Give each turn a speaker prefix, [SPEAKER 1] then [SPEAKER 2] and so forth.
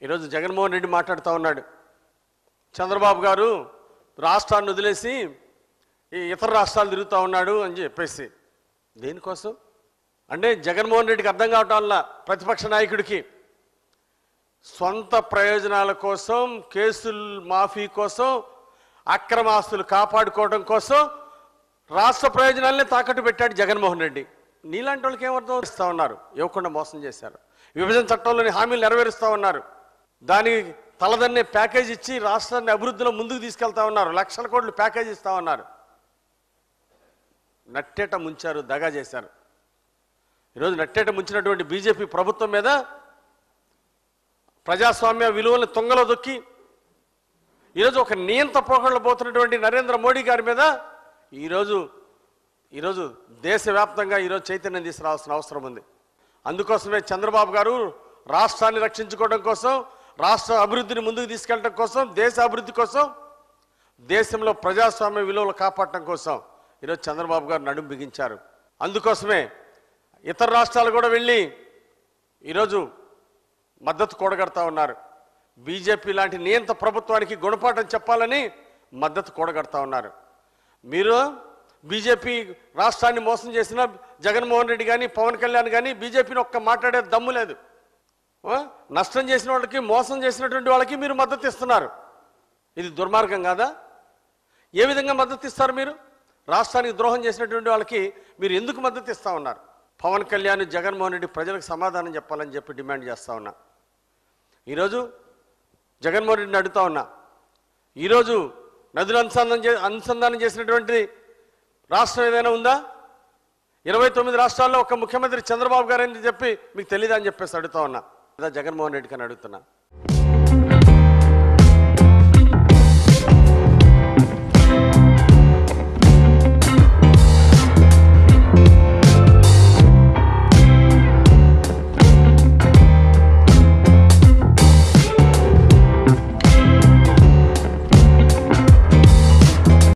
[SPEAKER 1] ఈరోజు జగన్మోహన్ రెడ్డి మాట్లాడుతూ ఉన్నాడు చంద్రబాబు గారు రాష్ట్రాన్ని వదిలేసి ఈ ఇతర రాష్ట్రాలు తిరుగుతూ ఉన్నాడు అని చెప్పేసి దేనికోసం అంటే జగన్మోహన్ రెడ్డికి అర్థం కావటం వల్ల ప్రతిపక్ష నాయకుడికి సొంత ప్రయోజనాల కోసం కేసులు మాఫీ కోసం అక్రమాస్తులు కాపాడుకోవడం కోసం రాష్ట్ర ప్రయోజనాలనే తాకట్టు పెట్టాడు జగన్మోహన్ రెడ్డి నీలాంటి వాళ్ళకి ఏమర్థం ఇస్తా ఉన్నారు ఇవ్వకుండా మోసం చేశారు విభజన చట్టంలోని హామీలు నెరవేరుస్తూ ఉన్నారు దానికి తలదన్నే ప్యాకేజ్ ఇచ్చి రాష్ట్రాన్ని అభివృద్ధిలో ముందుకు తీసుకెళ్తా ఉన్నారు లక్షల కోట్లు ప్యాకేజ్ ఇస్తా ఉన్నారు నట్టేట ముంచారు దగా చేశారు ఈరోజు నట్టేట ముంచినటువంటి బీజేపీ ప్రభుత్వం మీద ప్రజాస్వామ్య విలువలను తొంగలో దొక్కి ఈరోజు ఒక నియంత పోకళ్ళు పోతున్నటువంటి నరేంద్ర మోడీ గారి మీద ఈరోజు ఈరోజు దేశవ్యాప్తంగా ఈరోజు చైతన్యం తీసుకురావాల్సిన అవసరం ఉంది అందుకోసమే చంద్రబాబు గారు రాష్ట్రాన్ని రక్షించుకోవడం కోసం రాష్ట్ర అభివృద్ధిని ముందుకు తీసుకెళ్ళడం కోసం దేశ అభివృద్ధి కోసం దేశంలో ప్రజాస్వామ్య విలువలు కాపాడటం కోసం ఈరోజు చంద్రబాబు గారు నడుం బిగించారు అందుకోసమే ఇతర రాష్ట్రాలు కూడా వెళ్ళి ఈరోజు మద్దతు కూడగడతా ఉన్నారు బీజేపీ లాంటి నియంత ప్రభుత్వానికి గుణపాఠం చెప్పాలని మద్దతు కూడగడతా ఉన్నారు మీరు బీజేపీ రాష్ట్రాన్ని మోసం చేసిన జగన్మోహన్ రెడ్డి కానీ పవన్ కళ్యాణ్ కానీ బీజేపీని ఒక్క మాట్లాడే దమ్ము లేదు ఆ? నష్టం చేసిన వాళ్ళకి మోసం చేసినటువంటి వాళ్ళకి మీరు మద్దతు ఇస్తున్నారు ఇది దుర్మార్గం కాదా ఏ విధంగా మద్దతు ఇస్తారు మీరు రాష్ట్రానికి ద్రోహం చేసినటువంటి వాళ్ళకి మీరు ఎందుకు మద్దతు ఇస్తా ఉన్నారు పవన్ కళ్యాణ్ జగన్మోహన్ రెడ్డి ప్రజలకు సమాధానం చెప్పాలని చెప్పి డిమాండ్ చేస్తా ఉన్నా ఈరోజు జగన్మోహన్ రెడ్డిని అడుగుతా ఉన్నా ఈరోజు నదులు అనుసంధానం చే అనుసంధానం చేసినటువంటి రాష్ట్రం ఏదైనా ఉందా ఇరవై తొమ్మిది రాష్ట్రాల్లో ఒక ముఖ్యమంత్రి చంద్రబాబు గారు అని చెప్పి మీకు తెలియదా అని చెప్పేసి అడుగుతా ఉన్నా లేదా జగన్మోహన్ రెడ్డికి అని అడుగుతున్నా